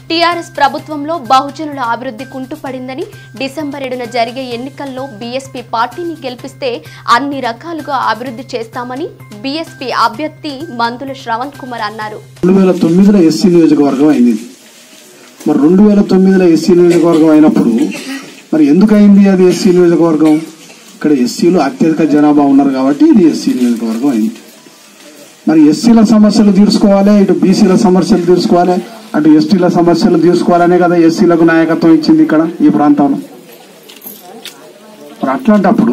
TRS ప్రభుత్వంలో బహుజనుల అభివృద్ధి కుంటుపడిందని డిసెంబర్ ఏడున జరిగే ఎన్నికల్లో బీఎస్పీ పార్టీని గెలిపిస్తే అన్ని రకాలుగా అభివృద్ధి చేస్తామని బీఎస్పీ అభ్యర్థి మందుల శ్రవణ్ కుమార్ అన్నారు రెండు వేల తొమ్మిదిలో ఎస్సీ నియోజకవర్గం అయింది ఇది. మరి రెండు వేల తొమ్మిదిలో ఎస్సీ నియోజకవర్గం అయినప్పుడు మరి ఎందుకు అయింది అది ఎస్సీ నియోజకవర్గం ఇక్కడ ఎస్సీలు అత్యధిక జనాభా ఉన్నారు కాబట్టి ఇది ఎస్సీ నియోజకవర్గం అయింది మరి ఎస్సీల సమస్యలు తీర్చుకోవాలి ఇటు బీసీల సమస్యలు తీర్చుకోవాలి అటు ఎస్టీల సమస్యలు తీర్చుకోవాలనే కదా ఎస్సీలకు నాయకత్వం ఇచ్చింది ఇక్కడ ఈ ప్రాంతంలో మరి అట్లాంటప్పుడు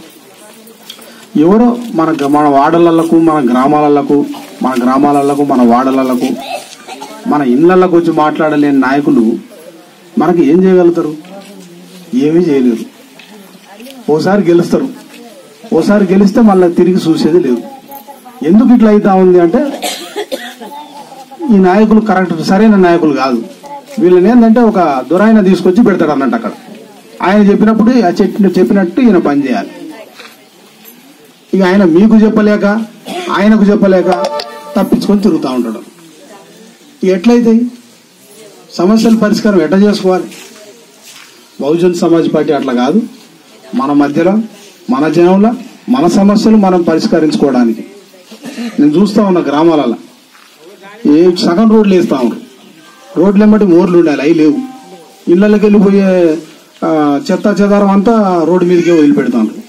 ఎవరో మన గ- మన వాడలకు మన గ్రామాలకు మన గ్రామాలకు మన వాడలకు మన ఇళ్లకు వచ్చి మాట్లాడలేని నాయకులు మనకి ఏం చేయగలుగుతారు ఏమీ చేయలేరు ఓసారి గెలుస్తారు ఓసారి గెలిస్తే మళ్ళీ తిరిగి చూసేది లేదు ఎందుకు ఇట్లా అవుతా ఉంది అంటే ఈ నాయకులు కరెక్ట్ సరైన నాయకులు కాదు వీళ్ళని ఏంటంటే ఒక దురాయన తీసుకొచ్చి పెడతాడు అన్నట్టు అక్కడ ఆయన చెప్పినప్పుడు ఆ చెప్పిన- చెప్పినట్టు ఈయన పని చేయాలి ఇక ఆయన మీకు చెప్పలేక ఆయనకు చెప్పలేక తప్పించుకొని తిరుగుతూ ఉంటాడు ఇక ఎట్లయితే సమస్యల పరిష్కారం ఎట్లా చేసుకోవాలి బహుజన్ సమాజ్ పార్టీ అట్లా కాదు మన మధ్యలో మన జనంలో మన సమస్యలు మనం పరిష్కరించుకోవడానికి నేను చూస్తా ఉన్నా గ్రామాలలో ఏ సగం రోడ్లు వేస్తా ఉన్నారు రోడ్లు వెంబడి మోర్లు ఉండాలి అవి లేవు ఇళ్ళకి వెళ్ళిపోయే ఆ, చెత్త చెదారం అంతా రోడ్డు మీదకే వదిలిపెడతాను